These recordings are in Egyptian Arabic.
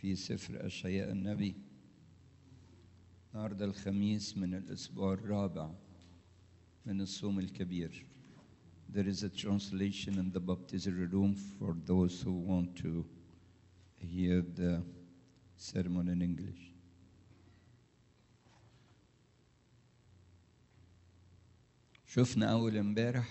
في سفر أشعياء النبي النهارده الخميس من الأسبوع الرابع من الصوم الكبير There is a translation in the baptismal room for those who want to hear the sermon in English. شفنا أول امبارح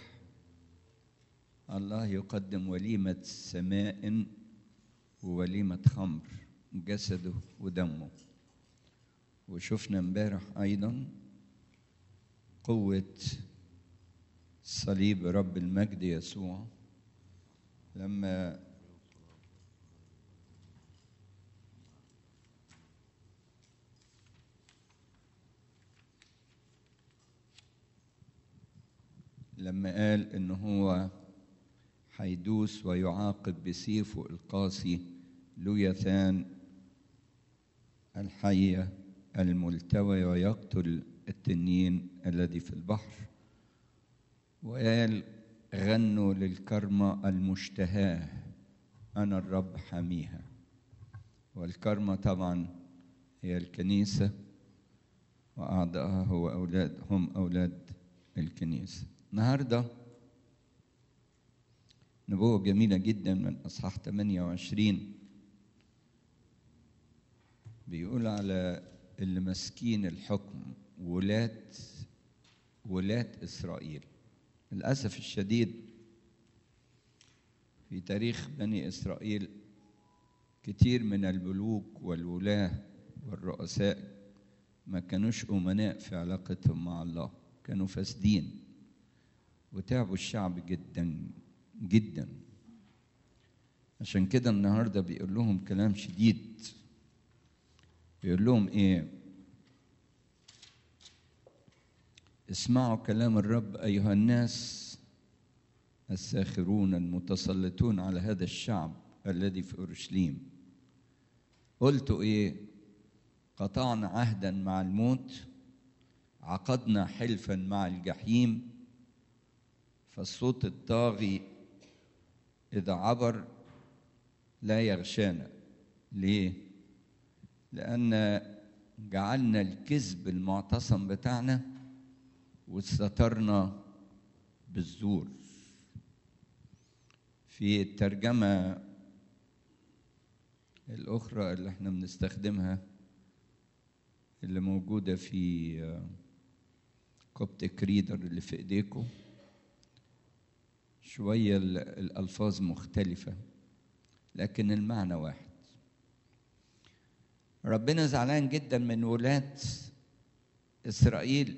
الله يقدم وليمة سماء ووليمة خمر جسده ودمه وشفنا امبارح أيضا قوة صليب رب المجد يسوع لما لما قال ان هو هيدوس ويعاقب بسيفه القاسي لويثان الحية الملتوي ويقتل التنين الذي في البحر وقال غنوا للكرمة المشتهاة أنا الرب حاميها والكرمة طبعا هي الكنيسة وأعضائها هو أولاد هم أولاد الكنيسة النهارده نبوة جميلة جدا من أصحاح 28 بيقول على اللي ماسكين الحكم ولاة ولاة إسرائيل للأسف الشديد في تاريخ بني إسرائيل كتير من الملوك والولاة والرؤساء ما كانوش أمناء في علاقتهم مع الله كانوا فاسدين وتعبوا الشعب جدا جدا عشان كده النهارده بيقول لهم كلام شديد بيقول لهم ايه اسمعوا كلام الرب ايها الناس الساخرون المتسلطون على هذا الشعب الذي في اورشليم قلت ايه قطعنا عهدا مع الموت عقدنا حلفا مع الجحيم فالصوت الطاغي إذا عبر لا يغشانا ليه؟ لأن جعلنا الكذب المعتصم بتاعنا واستترنا بالزور في الترجمة الأخرى اللي احنا بنستخدمها اللي موجودة في كوبتك ريدر اللي في ايديكم شوية الألفاظ مختلفة لكن المعنى واحد ربنا زعلان جدا من ولاة إسرائيل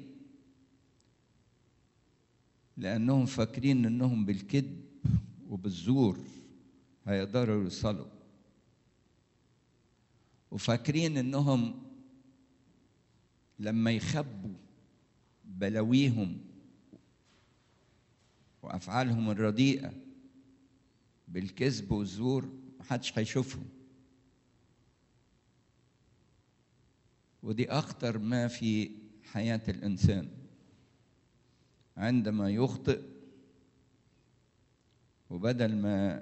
لأنهم فاكرين إنهم بالكذب وبالزور هيقدروا يوصلوا وفاكرين إنهم لما يخبوا بلاويهم وافعالهم الرديئه بالكذب والزور محدش هيشوفهم ودي اخطر ما في حياه الانسان عندما يخطئ وبدل ما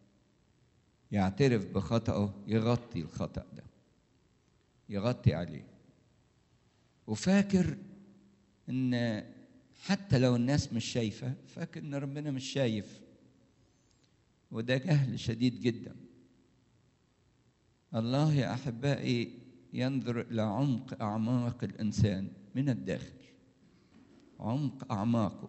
يعترف بخطأه يغطي الخطأ ده يغطي عليه وفاكر ان حتى لو الناس مش شايفة فاكر إن ربنا مش شايف وده جهل شديد جدا الله يا أحبائي ينظر إلى عمق أعماق الإنسان من الداخل عمق أعماقه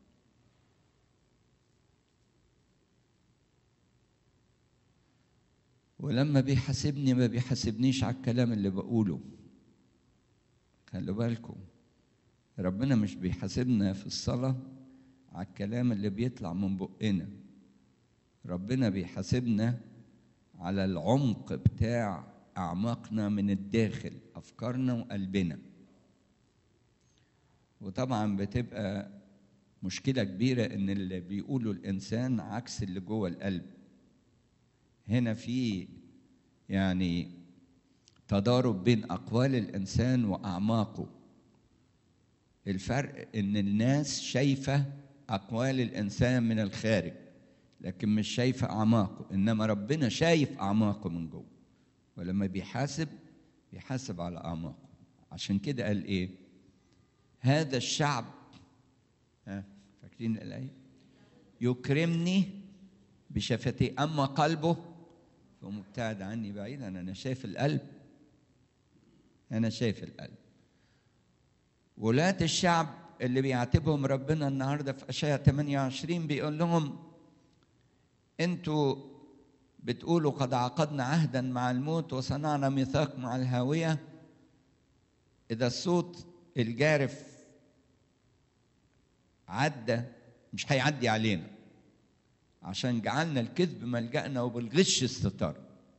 ولما بيحاسبني ما بيحاسبنيش على الكلام اللي بقوله خلوا بالكم ربنا مش بيحاسبنا في الصلاة على الكلام اللي بيطلع من بقنا ربنا بيحاسبنا على العمق بتاع أعماقنا من الداخل أفكارنا وقلبنا وطبعا بتبقى مشكلة كبيرة إن اللي بيقوله الإنسان عكس اللي جوه القلب هنا في يعني تضارب بين أقوال الإنسان وأعماقه الفرق ان الناس شايفه اقوال الانسان من الخارج لكن مش شايفه اعماقه انما ربنا شايف اعماقه من جوه ولما بيحاسب بيحاسب على اعماقه عشان كده قال ايه هذا الشعب ها فاكرين الايه يكرمني بشفتي اما قلبه فمبتعد عني بعيدا انا شايف القلب انا شايف القلب ولاة الشعب اللي بيعاتبهم ربنا النهارده في اشعياء 28 بيقول لهم انتوا بتقولوا قد عقدنا عهدا مع الموت وصنعنا ميثاق مع الهاويه اذا الصوت الجارف عدى مش هيعدي علينا عشان جعلنا الكذب ملجأنا وبالغش استتار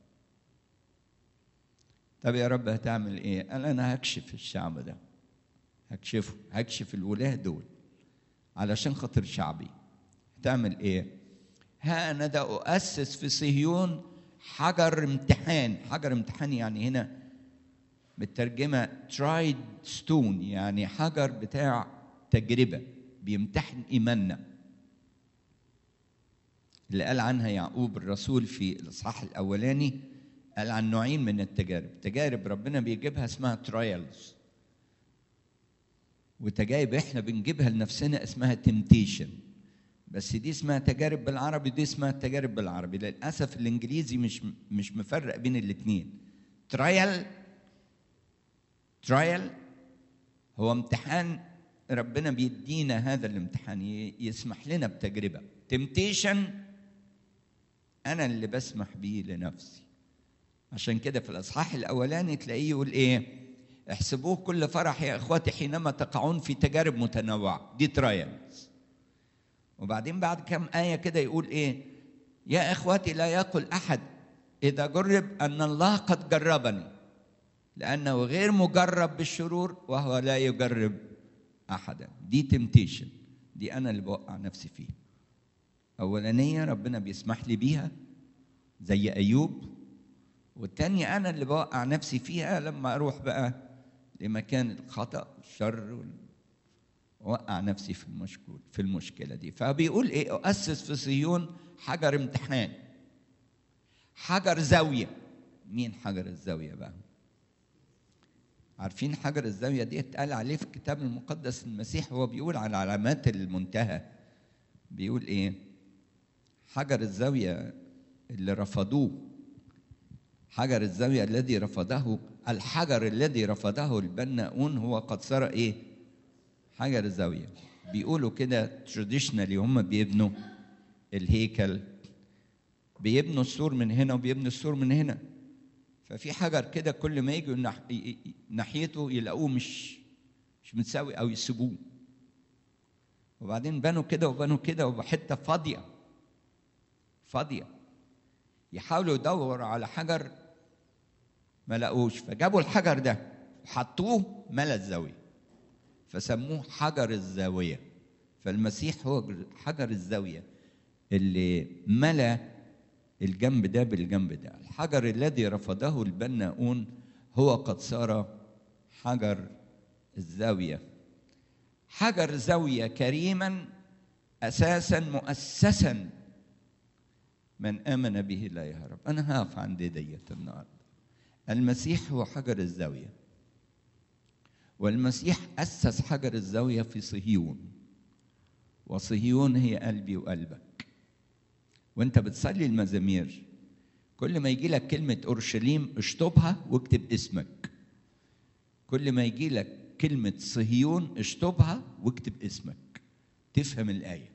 طب يا رب هتعمل ايه قال انا هكشف الشعب ده هكشفه هكشف الولاة دول علشان خاطر شعبي هتعمل ايه ها انا ده اؤسس في صهيون حجر امتحان حجر امتحان يعني هنا بالترجمة ترايد ستون يعني حجر بتاع تجربة بيمتحن إيماننا اللي قال عنها يعقوب الرسول في الإصحاح الأولاني قال عن نوعين من التجارب تجارب ربنا بيجيبها اسمها ترايلز وتجارب احنا بنجيبها لنفسنا اسمها تمتيشن بس دي اسمها تجارب بالعربي دي اسمها تجارب بالعربي للاسف الانجليزي مش مش مفرق بين الاثنين ترايل ترايل هو امتحان ربنا بيدينا هذا الامتحان يسمح لنا بتجربه تمتيشن انا اللي بسمح بيه لنفسي عشان كده في الاصحاح الاولاني تلاقيه يقول ايه احسبوه كل فرح يا اخواتي حينما تقعون في تجارب متنوعه دي ترايلز وبعدين بعد كم ايه كده يقول ايه يا اخواتي لا يقل احد اذا جرب ان الله قد جربني لانه غير مجرب بالشرور وهو لا يجرب احدا دي تمتيشن دي انا اللي بوقع نفسي فيها اولانيه ربنا بيسمح لي بيها زي ايوب والتانية أنا اللي بوقع نفسي فيها لما أروح بقى لمكان الخطأ والشر وأوقع نفسي في المشكول في المشكلة دي فبيقول إيه أؤسس في صهيون حجر امتحان حجر زاوية مين حجر الزاوية بقى عارفين حجر الزاوية دي اتقال عليه في الكتاب المقدس المسيح هو بيقول على علامات المنتهى بيقول ايه حجر الزاوية اللي رفضوه حجر الزاوية الذي رفضه الحجر الذي رفضه البناؤون هو قد صار ايه حجر الزاوية بيقولوا كده تراديشنالي هم بيبنوا الهيكل بيبنوا السور من هنا وبيبنوا السور من هنا ففي حجر كده كل ما يجوا نح... ناحيته يلاقوه مش مش متساوي او يسيبوه وبعدين بنوا كده وبنوا كده وحته فاضيه فاضيه يحاولوا يدوروا على حجر ما لقوش فجابوا الحجر ده وحطوه ملا الزاويه فسموه حجر الزاويه فالمسيح هو حجر الزاويه اللي ملا الجنب ده بالجنب ده الحجر الذي رفضه البناؤون هو قد صار حجر الزاويه حجر زاويه كريما اساسا مؤسسا من امن به لا يهرب انا هقف عند ديت النهارده المسيح هو حجر الزاويه والمسيح اسس حجر الزاويه في صهيون وصهيون هي قلبي وقلبك وانت بتصلي المزامير كل ما يجي لك كلمه اورشليم اشطبها واكتب اسمك كل ما يجي لك كلمه صهيون اشطبها واكتب اسمك تفهم الايه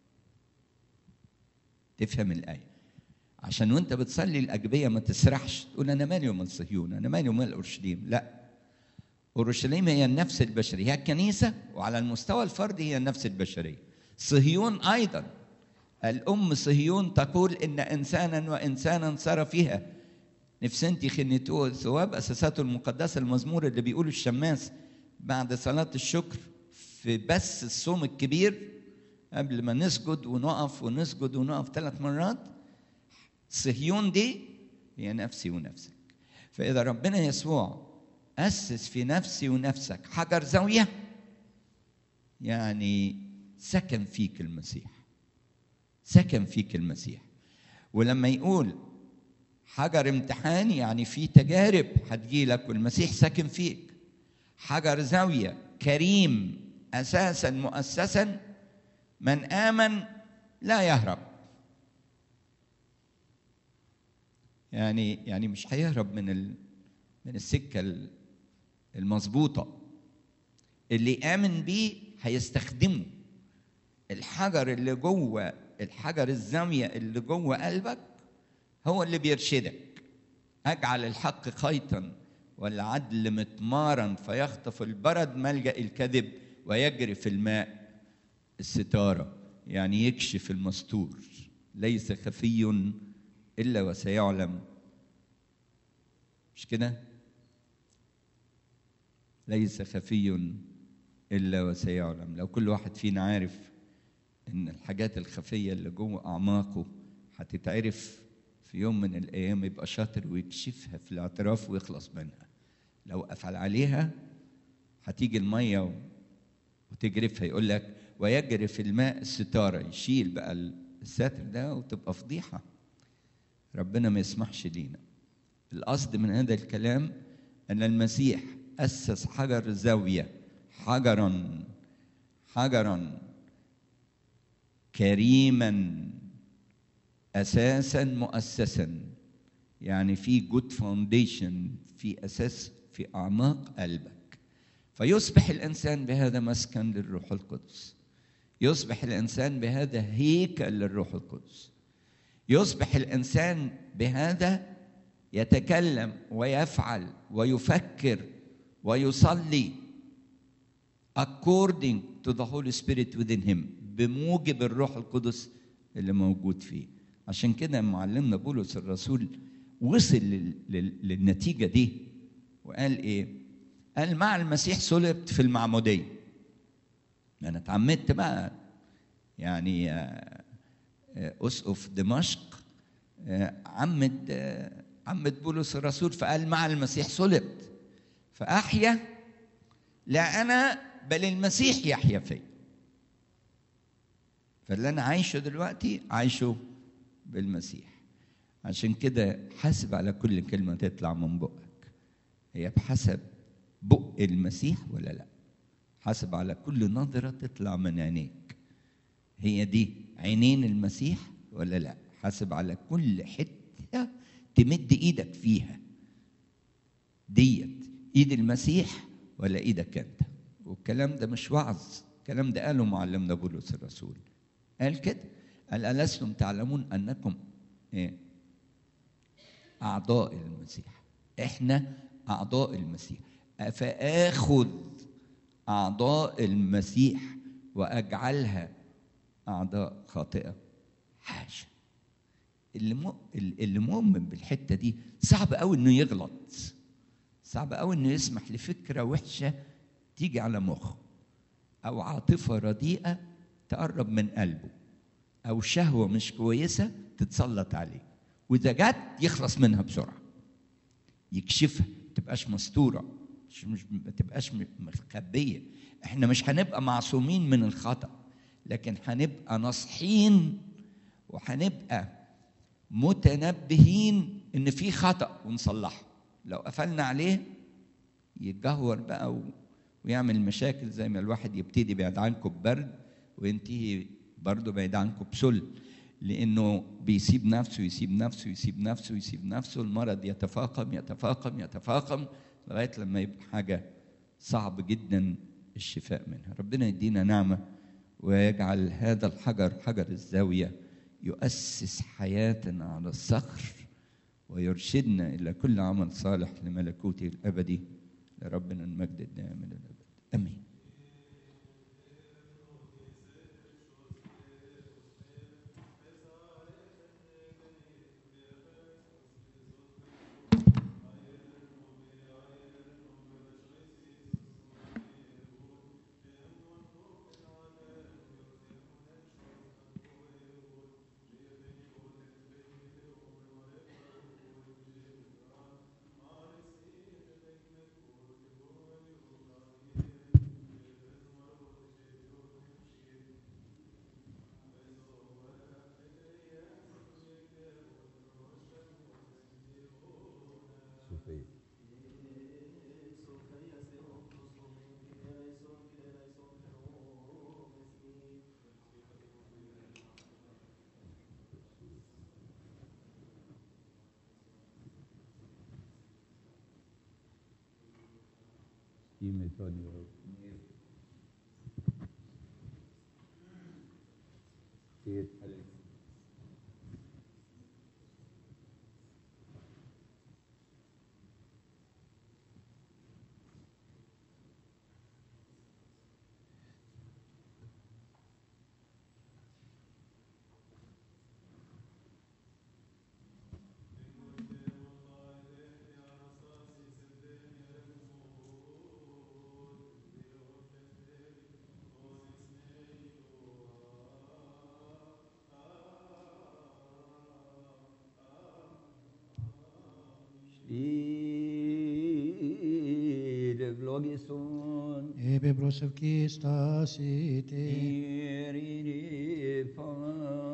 تفهم الايه عشان وانت بتصلي الاجبيه ما تسرحش تقول انا مالي ومال صهيون انا مالي ومال اورشليم لا اورشليم هي النفس البشريه هي الكنيسه وعلى المستوى الفردي هي النفس البشريه صهيون ايضا الام صهيون تقول ان انسانا وانسانا صار فيها نفسنتي خنتوه ثواب اساساته المقدسه المزمور اللي بيقوله الشماس بعد صلاه الشكر في بس الصوم الكبير قبل ما نسجد ونقف ونسجد ونقف ثلاث مرات صهيون دي هي نفسي ونفسك فإذا ربنا يسوع أسس في نفسي ونفسك حجر زاوية يعني سكن فيك المسيح سكن فيك المسيح ولما يقول حجر امتحان يعني في تجارب هتجيلك والمسيح ساكن فيك حجر زاوية كريم أساسا مؤسسا من آمن لا يهرب يعني يعني مش هيهرب من ال من السكة المظبوطة اللي آمن بيه هيستخدمه الحجر اللي جوه الحجر الزاوية اللي جوه قلبك هو اللي بيرشدك أجعل الحق خيطا والعدل متمارا فيخطف البرد ملجأ الكذب ويجري في الماء الستارة يعني يكشف المستور ليس خفي إلا وسيعلم مش كده ليس خفي إلا وسيعلم لو كل واحد فينا عارف إن الحاجات الخفية اللي جوه أعماقه هتتعرف في يوم من الأيام يبقى شاطر ويكشفها في الاعتراف ويخلص منها لو قفل عليها هتيجي المية وتجرفها يقول لك ويجرف الماء الستارة يشيل بقى الساتر ده وتبقى فضيحة ربنا ما يسمحش لينا القصد من هذا الكلام أن المسيح أسس حجر زاوية حجرا حجرا كريما أساسا مؤسسا يعني في جود فاونديشن في أساس في أعماق قلبك فيصبح الإنسان بهذا مسكن للروح القدس يصبح الإنسان بهذا هيكل للروح القدس يصبح الإنسان بهذا يتكلم ويفعل ويفكر ويصلي according to the Holy Spirit within him بموجب الروح القدس اللي موجود فيه عشان كده معلمنا بولس الرسول وصل لل- لل- للنتيجة دي وقال ايه قال مع المسيح صلبت في المعمودية انا اتعمدت بقى يعني آه، آه، اسقف دمشق آه، عمد آه، عمد بولس الرسول فقال مع المسيح صلبت فاحيا لا انا بل المسيح يحيا فيا فاللي انا عايشه دلوقتي عايشه بالمسيح عشان كده حاسب على كل كلمه تطلع من بقك هي بحسب بق المسيح ولا لا حاسب على كل نظره تطلع من عينيك هي دي عينين المسيح ولا لا حاسب على كل حته تمد ايدك فيها ديت ايد المسيح ولا ايدك انت والكلام ده مش وعظ الكلام ده قاله معلمنا بولس الرسول قال كده قال ألستم تعلمون أنكم إيه؟ أعضاء المسيح إحنا أعضاء المسيح أفآخذ أعضاء المسيح وأجعلها أعضاء خاطئة حاشا اللي مو اللي مؤمن بالحتة دي صعب قوي إنه يغلط صعب قوي إنه يسمح لفكرة وحشة تيجي على مخه أو عاطفة رديئة تقرب من قلبه أو شهوة مش كويسة تتسلط عليه وإذا جت يخلص منها بسرعة يكشفها ما تبقاش مستورة مش مش ما تبقاش م- مخبية احنا مش هنبقى معصومين من الخطأ لكن هنبقى ناصحين وهنبقى متنبهين ان في خطأ ونصلحه لو قفلنا عليه يتجهور بقى و... ويعمل مشاكل زي ما الواحد يبتدي بعيد عنكم ببرد وينتهي برضه بعيد عنكم بسل لانه بيسيب نفسه يسيب نفسه يسيب نفسه يسيب نفسه المرض يتفاقم يتفاقم يتفاقم لغايه لما يبقى حاجه صعب جدا الشفاء منها ربنا يدينا نعمه ويجعل هذا الحجر حجر الزاويه يؤسس حياتنا على الصخر ويرشدنا الى كل عمل صالح لملكوته الابدي لربنا المجد الدائم الى الابد امين Timotheus. It Ide vlogison Ebe prosevki stasite. Iridi